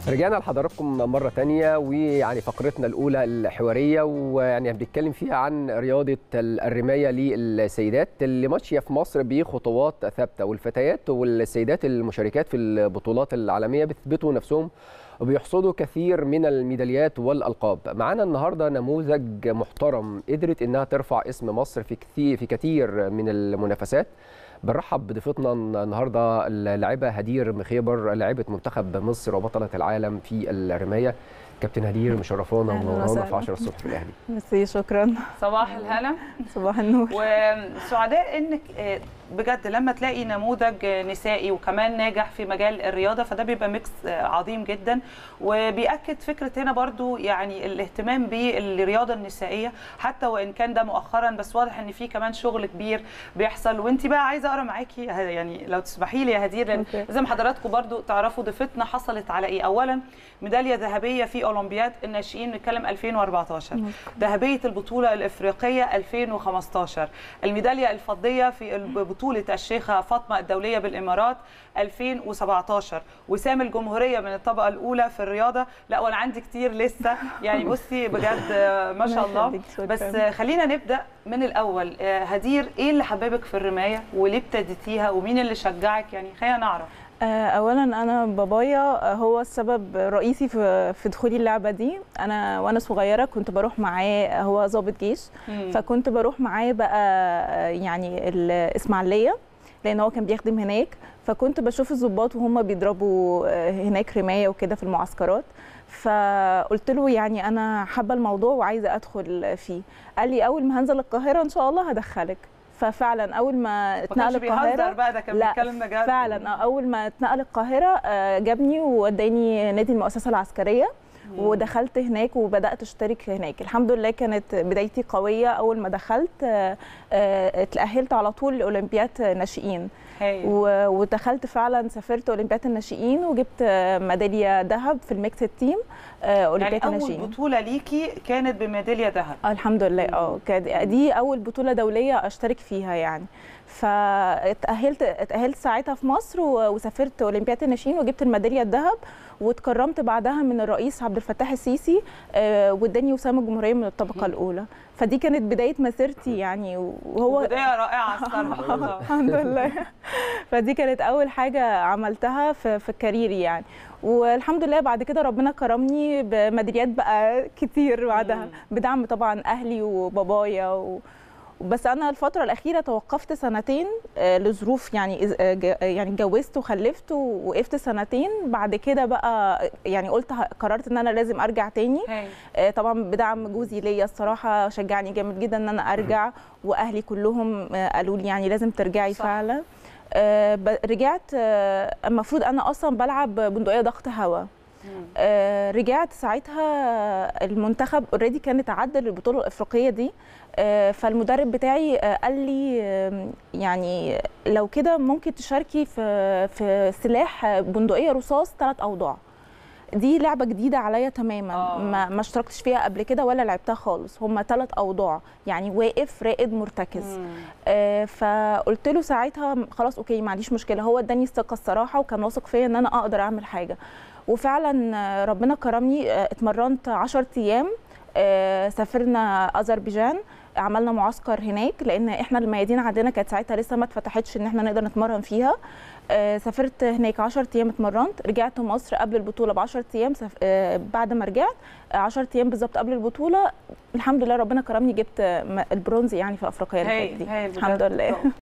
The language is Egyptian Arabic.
رجعنا لحضراتكم مرة تانية ويعني فقرتنا الأولى الحوارية ويعني بنتكلم فيها عن رياضة الرماية للسيدات اللي ماشية في مصر بخطوات ثابتة والفتيات والسيدات المشاركات في البطولات العالمية بيثبتوا نفسهم وبيحصدوا كثير من الميداليات والألقاب معانا النهاردة نموذج محترم قدرت إنها ترفع اسم مصر في كثير في كثير من المنافسات بنرحب بضيفتنا النهارده اللاعبه هدير مخيبر لاعبه منتخب مصر وبطله العالم في الرمايه كابتن هدير مشرفانا ومنورانا في 10 الصبح في الاهلي ميرسي شكرا صباح الهنا صباح النور وسعداء انك بجد لما تلاقي نموذج نسائي وكمان ناجح في مجال الرياضه فده بيبقى ميكس عظيم جدا وبياكد فكره هنا برضو يعني الاهتمام بالرياضه النسائيه حتى وان كان ده مؤخرا بس واضح ان في كمان شغل كبير بيحصل وانت بقى عايزه اقرا معاكي يعني لو تسمحي لي يا هدير لان زي ما حضراتكم برضو تعرفوا ضيفتنا حصلت على ايه اولا ميداليه ذهبيه في اولمبياد الناشئين بنتكلم 2014 ذهبيه البطوله الافريقيه 2015 الميداليه الفضيه في بطوله الشيخه فاطمه الدوليه بالامارات 2017 وسام الجمهوريه من الطبقه الاولى في الرياضه لا وانا عندي كتير لسه يعني بصي بجد ما شاء الله بس خلينا نبدا من الاول هدير ايه اللي حببك في الرمايه وليه ابتديتيها ومين اللي شجعك يعني خلينا نعرف اولا انا بابايا هو السبب الرئيسي في في دخولي اللعبه دي انا وانا صغيره كنت بروح معاه هو ضابط جيش مم. فكنت بروح معاه بقى يعني الاسماعيليه لان هو كان بيخدم هناك فكنت بشوف الضباط وهم بيضربوا هناك رمايه وكده في المعسكرات فقلت له يعني انا حابه الموضوع وعايزه ادخل فيه قال لي اول ما هنزل القاهره ان شاء الله هدخلك ففعلا اول ما اتنقل القاهره بقى ده كان بيتكلم بجد فعلا اول ما اتنقل القاهره جابني ووداني نادي المؤسسه العسكريه ودخلت هناك وبدات اشترك هناك الحمد لله كانت بدايتي قويه اول ما دخلت اتاهلت على طول لاولمبياد ناشئين ودخلت فعلا سافرت اولمبياد الناشئين وجبت ميداليه ذهب في الميكس تيم اولمبياد يعني الناشئين اول بطوله ليكي كانت بميداليه ذهب الحمد لله اه دي اول بطوله دوليه اشترك فيها يعني فاتاهلت اتاهلت ساعتها في مصر وسافرت اولمبياد الناشئين وجبت الميداليه الذهب واتكرمت بعدها من الرئيس عبد الفتاح السيسي واداني وسام الجمهوريه من الطبقه الاولى فدي كانت بدايه مسيرتي يعني وهو بدايه رائعه الصراحه الحمد لله فدي كانت اول حاجه عملتها في, في كاريري يعني والحمد لله بعد كده ربنا كرمني بميداليات بقى كتير بعدها بدعم طبعا اهلي وبابايا و... بس انا الفتره الاخيره توقفت سنتين لظروف يعني يعني اتجوزت وخلفت ووقفت سنتين بعد كده بقى يعني قلت قررت ان انا لازم ارجع تاني هي. طبعا بدعم جوزي ليا الصراحه شجعني جامد جدا ان انا ارجع واهلي كلهم قالوا لي يعني لازم ترجعي صح. فعلا رجعت المفروض انا اصلا بلعب بندقيه ضغط هواء آه رجعت ساعتها المنتخب اوريدي كانت عدى للبطوله الافريقيه دي آه فالمدرب بتاعي آه قال لي آه يعني لو كده ممكن تشاركي في في سلاح بندقيه رصاص ثلاث اوضاع دي لعبه جديده عليا تماما أوه. ما ما اشتركتش فيها قبل كده ولا لعبتها خالص هم ثلاث اوضاع يعني واقف رائد مرتكز آه فقلت له ساعتها خلاص اوكي ما عنديش مشكله هو اداني الثقه الصراحه وكان واثق فيا ان انا اقدر اعمل حاجه وفعلا ربنا كرمني اتمرنت 10 ايام سافرنا اذربيجان عملنا معسكر هناك لان احنا الميادين عندنا كانت ساعتها لسه ما اتفتحتش ان احنا نقدر نتمرن فيها سافرت هناك 10 ايام اتمرنت رجعت مصر قبل البطوله ب 10 ايام بعد ما رجعت 10 ايام بالظبط قبل البطوله الحمد لله ربنا كرمني جبت البرونز يعني في الافريقيه اللي فاتت دي الحمد لله